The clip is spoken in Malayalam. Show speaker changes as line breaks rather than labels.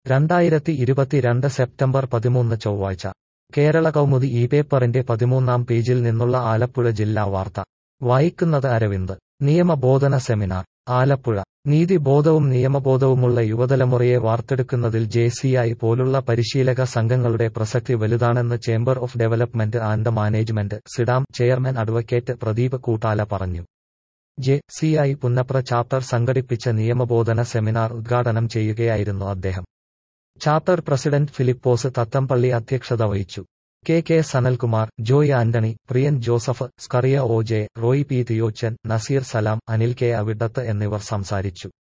രണ്ടായിരത്തി ഇരുപത്തിരണ്ട് സെപ്റ്റംബർ പതിമൂന്ന് ചൊവ്വാഴ്ച കേരള കൗമുദി ഈ പേപ്പറിന്റെ പതിമൂന്നാം പേജിൽ നിന്നുള്ള ആലപ്പുഴ ജില്ലാ വാർത്ത വായിക്കുന്നത് അരവിന്ദ് നിയമബോധന സെമിനാർ ആലപ്പുഴ നീതിബോധവും നിയമബോധവുമുള്ള യുവതലമുറയെ വാർത്തെടുക്കുന്നതിൽ ജെ സിഐ പോലുള്ള പരിശീലക സംഘങ്ങളുടെ പ്രസക്തി വലുതാണെന്ന് chamber of development and management CIDAM chairman advocate Pradeep Koottala പറഞ്ഞു ജെ സിഐ പുന്നപ്ര ചാപ്റ്റർ സംഘടിപ്പിച്ച നിയമബോധന സെമിനാർ ഉദ്ഘാടനം ചെയ്യുകയായിരുന്നു അദ്ദേഹം ചാപ്റ്റർ പ്രസിഡന്റ് ഫിലിപ്പോസ് തത്തംപള്ളി അധ്യക്ഷത വഹിച്ചു K K Sanalkumar Joy Antony Priyan Joseph Scaria O J Roy P Theyochan Nazeer Salam Anil K Avidathu എന്നിവർ സംസാരിച്ചു